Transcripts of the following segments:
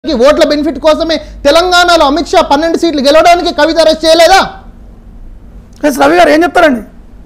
కి ఓట్ల బెనిఫిట్ కోసమే తెలంగాణలో అమిత్ షా పన్నెండు సీట్లు గెలవడానికి కవిత అరెస్ట్ చేయలేదా ఎస్ రవి గారు ఏం చెప్తారండి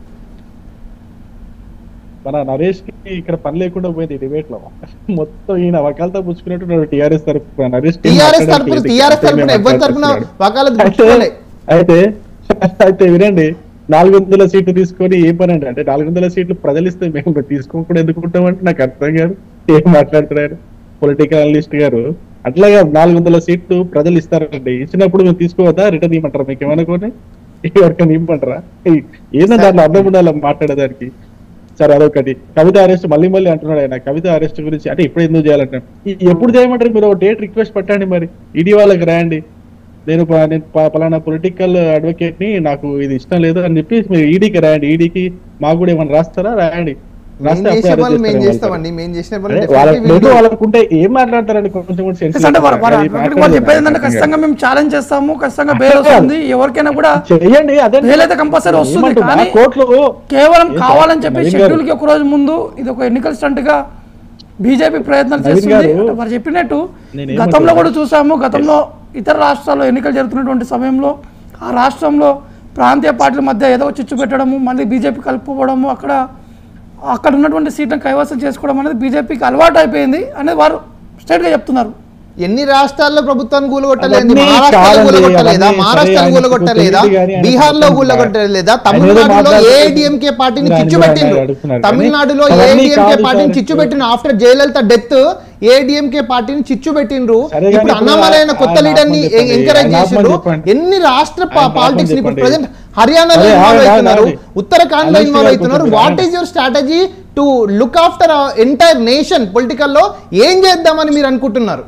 మన నరేష్ కి ఇక్కడ పని లేకుండా పోయింది డిబేట్ లో మొత్తం ఈయన వకాలతో పుచ్చుకున్నట్టు టీఆర్ఎస్ తరఫున నరేష్ టీం టీఆర్ఎస్ తరపున మాట్లాడట్లేదు. టీఆర్ఎస్ ఇక్కడ తరపున ఎవరి తరపున మాట్లాడుతున్నాడు. వకాలత్ అయితే పుచ్చుకోలే అయితే అయితే వినండి నాలుగు వందల సీట్లు తీసుకొని ఏ పని అంటే అంటే నాలుగు వందల సీట్లు ప్రజలు ఇస్తే మేము తీసుకోకుండా ఎందుకుంటామంటే నాకు అర్థం కాదు ఏం మాట్లాడుతున్నారు పొలిటికల్ అనలిస్ట్ గారు అట్లాగా నాలుగు వందల సీట్లు ప్రజలు ఇస్తారండి ఇచ్చినప్పుడు మేము తీసుకోవద్దా రిటర్న్ ఇవ్వమంటారా మీకు ఏమనుకోని ఎవరికైనా ఇవ్వమంటారా ఏదో దాంట్లో అర్థం ఉండాలి మాట్లాడేదానికి సరే అదొకటి కవిత అరెస్ట్ మళ్ళీ మళ్ళీ అంటున్నాడు ఆయన కవిత అరెస్ట్ గురించి అంటే ఇప్పుడు ఎందుకు చేయాలంటే ఈ- ఎప్పుడు చేయమంటారు మీరు ఒక డేట్ రిక్వెస్ట్ పెట్టండి మరి ఈడీ వాళ్ళకి రాయండి నేను ప- నేను ప- పలానా పొలిటికల్ అడ్వకేట్ ని నాకు ఇది ఇష్టం లేదు అని చెప్పి మీరు ఈడీకి రాయండి ఈడీకి మాకు కూడా ఏమైనా రాస్తారా రాయండి మేము రాస్తే చేసే అప్పుడే పనులు arrest మేము చేస్తారు చేస్తామండి మేము చేసిన అరే, పనులు వాళ్ళ definitely నోటు we'll do. వాళ్ళకుంటే ఏం మాట్లాడతారండి కొంచెం కూడా sense ఎస్ అంటే వారు- వారు లేదు. advocate వాళ్ళు చెప్పేది ఏంటంటే ఖచ్చితంగా మేము ఛాలెంజ్ చేస్తాము ఖచ్చితంగా బెయిల్ వస్తుంది ఎవరికైనా కూడా చెయ్యండి అదే బెయిల్ అయితే కంపల్సరీ వస్తుంది ఏమంటున్నా? కానీ కోర్టులో కేవలం ఏ సార్? కావాలని చెప్పి నవీన్ షెడ్యూల్ గారు. కి ఒక రోజు ముందు ఇది ఒక ఎన్నికల స్టంట్ గా బీజేపీ ప్రయత్నాలు నవీన్ చేస్తుంది గారు, అంటే వారు చెప్పినట్టు నేనేమంటున్నా? గతంలో కూడా చూసాము గతంలో ఇతర రాష్ట్రాల్లో ఎన్నికలు జరుగుతున్నటువంటి సమయంలో ఆ రాష్ట్రంలో ప్రాంతీయ పార్టీల మధ్య ఏదో చిచ్చు పెట్టడము మళ్ళీ బీజేపీ కలుపుకోవడము అక్కడ అక్కడ ఉన్నటువంటి సీట్లను కైవసం చేసుకోవడం అనేది బీజేపీకి అలవాటు అయిపోయింది అనేది వారు స్ట్రైట్గా చెప్తున్నారు ఎన్ని రాష్ట్రాల్లో ప్రభుత్వాన్ని కూలగొట్టలేదు అవన్నీ మహారాష్ట్రలో కాదండి, కూలగొట్టలేదా అవన్నీ మహారాష్ట్రలో సరే, కూలగొట్టలేదా ఆయనకు తెలియదు కానీ బీహార్లో ఆయనకు కూలగొట్టలేదా ఆయన ఏదో తమిళనాడులో మాట్లాడుతూ- ఏఐడిఎంకే పార్టీని ఆయన చిచ్చు ఆయన పెట్టిండ్రు అడుగుతున్నారు కానీ తమిళనాడులో అవన్నీ ఏఐడిఎంకే కాదు పార్టీని సార్. చిచ్చు పెట్టిన ఆఫ్టర్ జయలలిత డెత్ ఏఐడిఎంకే పార్టీని చిచ్చు పెట్టిండ్రు సరే కానీ ఇప్పుడు ఇప్పుడు అన్నమలైన కొత్త ఆయన లీడర్ ని ఆత్మహత్య చెప్పండి. ఎంకరేజ్ ఆయన చేసిండ్రు ఆత్మహత్య చెప్పండి. ఎన్ని రాష్ట్ర ఆయన పాలిటిక్స్ ఇప్పుడు చెప్పండి. ప్రజెంట్ హర్యానాలో అదే, ఇన్వాల్వ్ ఆగండి, అవుతున్నారు ఆగండి. ఉత్తరాఖండ్ లో అనలిస్ట్ ఇన్వాల్వ్ గారు అవుతున్నారు కొంచెం వాట్ ఆగండి. Is your strategy to look after entire nation political లో ఏం చేద్దామని మీరు అనుకుంటున్నారు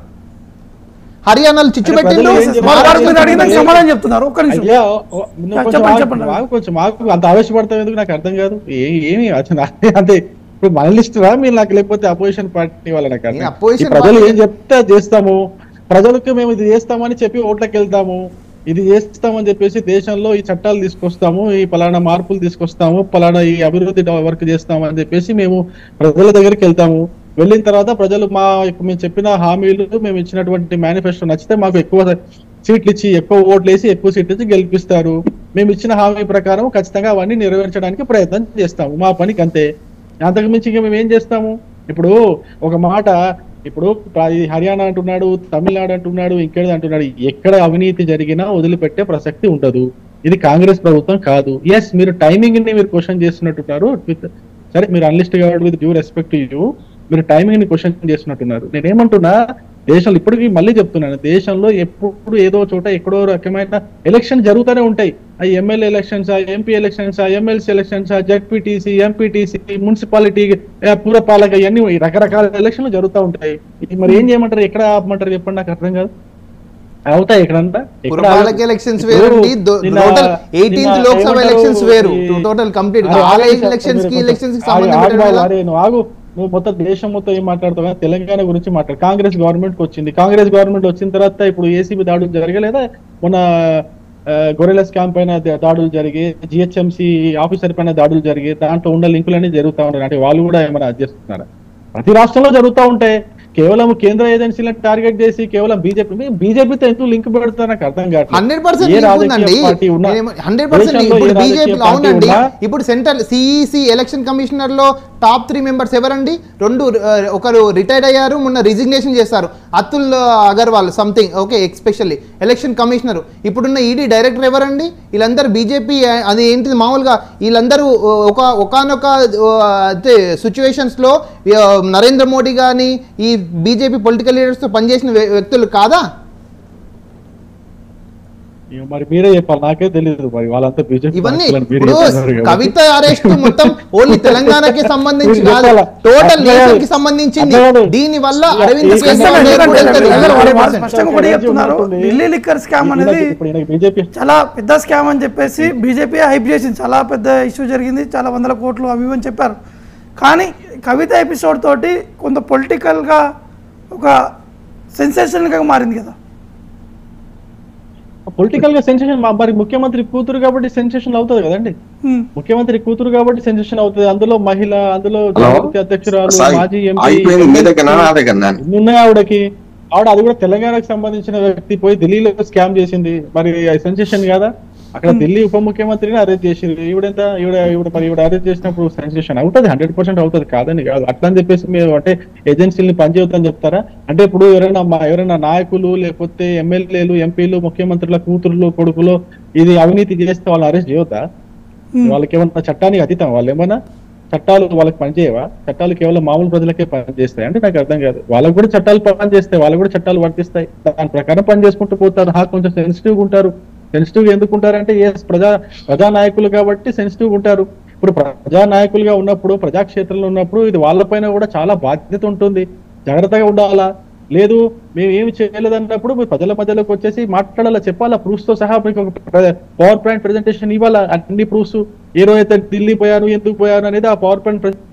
హర్యానాలో చిచ్చు అంటే పెట్టిండ్రు ప్రజలు ఏం చెప్పాలి? వారు మహారాష్ట్ర మీరు అడిగిన దానికి సమాధానం చెప్తున్నారు ఒక్క నిమిషం అయ్యా ఓ- ఓ, నువ్వు కొంచెం చెప్పండి, ఆగు, చెప్పండి. ఆగు కొంచెం మాకు అంత ఆవేశపడతాం ఎందుకు నాకు అర్థం కాదు ఏ- ఏమి అసలు నా- అంటే ఇప్పుడు మన లిస్ట్ రా మీరు నాకు లేకపోతే అపోజిషన్ పార్టీ వాళ్ళ నాకు అర్థం నేను కాదు. opposition ఈ ప్రజలు party- ఏం చెప్తే అది చేస్తాము ప్రజలకు మేము ఇది చేస్తామని చెప్పి ఓట్లకి వెళ్తాము ఇది చేస్తామని చెప్పేసి దేశంలో ఈ చట్టాలు తీసుకొస్తాము ఈ పలానా మార్పులు తీసుకొస్తాము పలానా ఈ అభివృద్ధి వర్క్ చేస్తాము అని చెప్పేసి మేము ప్రజల దగ్గరికి వెళ్తాము వెళ్ళిన తర్వాత ప్రజలు మా యొక్క మేము చెప్పిన హామీలు మేము ఇచ్చినటువంటి మేనిఫెస్టో నచ్చితే మాకు ఎక్కువ సీట్లు ఇచ్చి ఎక్కువ ఓట్లు వేసి ఎక్కువ సీట్లు ఇచ్చి గెలిపిస్తారు మేము ఇచ్చిన హామీ ప్రకారం ఖచ్చితంగా అవన్నీ నెరవేర్చడానికి ప్రయత్నం చేస్తాము మా పనికి అంతే అంతకు మించి ఇంకా మేము ఏం చేస్తాము ఇప్పుడు ఒక మాట ఇప్పుడు ప్ర- ఈ హర్యానా అంటున్నాడు తమిళనాడు అంటున్నాడు ఇంకేది అంటున్నాడు ఎక్కడ అవినీతి జరిగినా వదిలిపెట్టే ప్రసక్తి ఉండదు ఇది కాంగ్రెస్ ప్రభుత్వం కాదు ఎస్ మీరు టైమింగ్ ని మీరు క్వశ్చన్ చేస్తున్నట్టున్నారు విత్ సరే మీరు అనలిస్ట్ కాబట్టి విత్ డ్యూ రెస్పెక్ట్ యూ మీరు టైమింగ్ ని క్వశ్చన్ చేస్తున్నట్టున్నారు నేనేమంటున్నా దేశంలో ఇప్పటికీ మళ్ళీ చెప్తున్నాను దేశంలో ఎప్పుడు ఏదో చోట ఎక్కడో రకమైన ఎలక్షన్ జరుగుతూనే ఉంటాయి ఆ ఎమ్మెల్యే ఎలక్షన్స్ ఆ ఎంపీ ఎలక్షన్స్ ఆ ఎమ్మెల్సీ ఎలక్షన్స్ ఆ జడ్పీటీసీ ఎంపీటీసీ మున్సిపాలిటీ పురపాలక ఇవన్నీ రకరకాల ఎలక్షన్లు జరుగుతూ ఉంటాయి ఇది మరి ఏం చేయమంటారు ఎక్కడ ఆపమంటారు చెప్పండి నాకు అర్థం కాదు అవుతాయి ఎక్కడంతా ఎక్కడ పురపాలక ఆగ- ఎలక్షన్స్ ఇప్పుడు వేరండి నిన్న- టోటల్ ఎయిటీన్త్ నిన్న లోక్సభ ఏమంటారు? ఎలక్షన్స్ వేరు ఈ- టోటల్ కంప్లీట్ అరే, ఆ ఆగు సార్, ఎలక్షన్స్ కి మీరు ఎలక్షన్స్ కి కొంచెం సంబంధం ఆగు, పెట్టడం ఆగు, వల్ల అరే, నువ్వు ఆగు నువ్వు మొత్తం దేశం మొత్తం ఏం మాట్లాడుతావు కానీ తెలంగాణ గురించి మాట్లాడు కాంగ్రెస్ గవర్నమెంట్ కి వచ్చింది కాంగ్రెస్ గవర్నమెంట్ వచ్చిన తర్వాత ఇప్పుడు ఏసీబీ దాడులు జరగలేదా మొన్న ఆ, గొర్రెల స్కామ్ పైన దా- దాడులు జరిగి జిహెచ్ఎంసీ ఆఫీసర్ పైన దాడులు జరిగి దాంట్లో ఉన్న లింకులన్నీ జరుగుతా ఉన్నాయి అంటే వాళ్ళు కూడా ఏమైనా అది చేస్తున్నారా ప్రతి రాష్ట్రంలో జరుగుతూ ఉంటాయి కేవలం కేంద్ర ఏజెన్సీలను టార్గెట్ చేసి కేవలం బీజేపీ బీజేపీతో ఎందుకు లింక్ పెడతారు నాకు అర్థం కావట్లేదు హండ్రెడ్ పర్సెంట్ ఏ రాజకీయ ఉందండి పార్టీ ఉన్నా హండ్రెడ్ పర్సెంట్ దేశంలో ఇప్పుడు ఏ రాజకీయ బీజేపీ పార్టీ అవునండి ఉన్నా ఇప్పుడు సెంట్రల్ సిఈసి ఎలక్షన్ కమిషనర్ లో టాప్ త్రీ మెంబర్స్ ఎవరండి రెండు ఆ, ఒకరు రిటైర్డ్ అయ్యారు మొన్న రిజిగ్నేషన్ చేశారు Atul Agarwal something okay especially election commissioner ఇప్పుడున్న ఈడీ డైరెక్టర్ ఎవరండి వీళ్ళందరూ బీజేపీ అది ఏంటిది మామూలుగా వీళ్ళందరూ ఒక ఒకనొక సిచ్యువేషన్స్ లో ఆ, నరేంద్ర మోడీ కానీ ఈ బీజేపీ పొలిటికల్ లీడర్స్ తో పనిచేసిన వ్య- వ్యక్తులు కాదా ఇక మరి మీరే చెప్పాలి నాకే తెలియదు మరి వాళ్ళంతా బీజేపీ ఇవన్నీ నాయకులని మీరే ఇప్పుడు చెప్తున్నారు కాబట్టి. కవిత అరెస్ట్ మొత్తం ఓన్లీ తెలంగాణకి సంబంధించి మీరు కాదు చెప్పాలా? టోటల్ అట్లా నేషన్ కాదు. కి సంబంధించింది అట్లా కాదు. దీని వల్ల ఇక అరవింద్ ఈ కేజ్రీవాల్ ఎందుకంటే గారు కూడా ఎందుకంటే వెళ్తారు. ప్రజలు వారు 100%. స్పష్టంగా కూడా చెప్తున్నారు ఢిల్లీ లిక్కర్ స్కామ్ అనేది ఇప్పుడు ఈయనకి బీజేపీ చాలా పెద్ద స్కామ్ అని చెప్పేసి బీజేపీ హైప్ చేసింది చాలా పెద్ద ఇష్యూ జరిగింది చాలా వందల కోట్లు అవి ఇవి అని చెప్పారు కానీ కవిత ఎపిసోడ్ తోటి కొంత పొలిటికల్గా ఒక సెన్సేషన్గా మారింది కదా పొలిటికల్ గా సెన్సేషన్ మరి ముఖ్యమంత్రి కూతురు కాబట్టి సెన్సేషన్ అవుతుంది కదండి హ్మ్. ముఖ్యమంత్రి కూతురు కాబట్టి సెన్సేషన్ అవుతుంది అందులో మహిళ అందులో హలో జాగృతి అధ్యక్షురాలు సాయి మాజీ ఎంపీ అయిపోయింది మీ దగ్గర నా దగ్గర ఉన్నాయి ఆవిడకి ఆవిడ అది కూడా తెలంగాణకు సంబంధించిన వ్యక్తి పోయి ఢిల్లీలో స్కామ్ చేసింది మరి సెన్సేషన్ కదా అక్కడ ఢిల్లీ ఉప ముఖ్యమంత్రిని అరెస్ట్ చేసింది ఈవిడెంత ఈవిడ ఈవిడ మరి ఈవిడ అరెస్ట్ చేసినప్పుడు సెన్సేషన్ అవుతుంది హండ్రెడ్ పర్సెంట్ అవుతుంది కాదని కాదు అట్లా అని చెప్పేసి మీరు అంటే ఏజెన్సీని పనిచేయొద్దని చెప్తారా అంటే ఇప్పుడు ఎవరైనా మా- ఎవరైనా నాయకులు లేకపోతే ఎమ్మెల్యేలు ఎంపీలు ముఖ్యమంత్రుల కూతురులు కొడుకులు ఇది అవినీతి చేస్తే వాళ్ళు అరెస్ట్ చేయొద్దా వాళ్ళకి ఏమన్నా చట్టానికి అతీతం వాళ్ళు ఏమన్నా చట్టాలు వాళ్ళకి పనిచేయవా చట్టాలు కేవలం మామూలు ప్రజలకే పనిచేస్తాయి అంటే నాకు అర్థం కాదు వాళ్ళకు కూడా చట్టాలు పనిచేస్తాయి వాళ్ళకు కూడా చట్టాలు వర్తిస్తాయి దాని ప్రకారం పని చేసుకుంటూ పోతారు హా కొంచెం సెన్సిటివ్ ఉంటారు సెన్సిటివ్ ఎందుకు ఉంటారంటే ఏ ప్రజా ప్రజా నాయకులు కాబట్టి సెన్సిటివ్ ఉంటారు ఇప్పుడు ప్రజా నాయకులుగా ఉన్నప్పుడు ప్రజాక్షేత్రంలో ఉన్నప్పుడు ఇది వాళ్ళపైన కూడా చాలా బాధ్యత ఉంటుంది జాగ్రత్తగా ఉండాలా లేదు మేము ఏమి చేయలేదన్నప్పుడు మీరు ప్రజల మధ్యలోకి వచ్చేసి మాట్లాడాలా చెప్పాలా ప్రూఫ్స్ తో సహా మీకు ఒక పవర్ పాయింట్ ప్రెజెంటేషన్ ఇవ్వాలా అన్ని ప్రూఫ్స్ ఏ రోజైతే ఢిల్లీ పోయాను ఎందుకు పోయాను అనేది ఆ పవర్ పాయింట్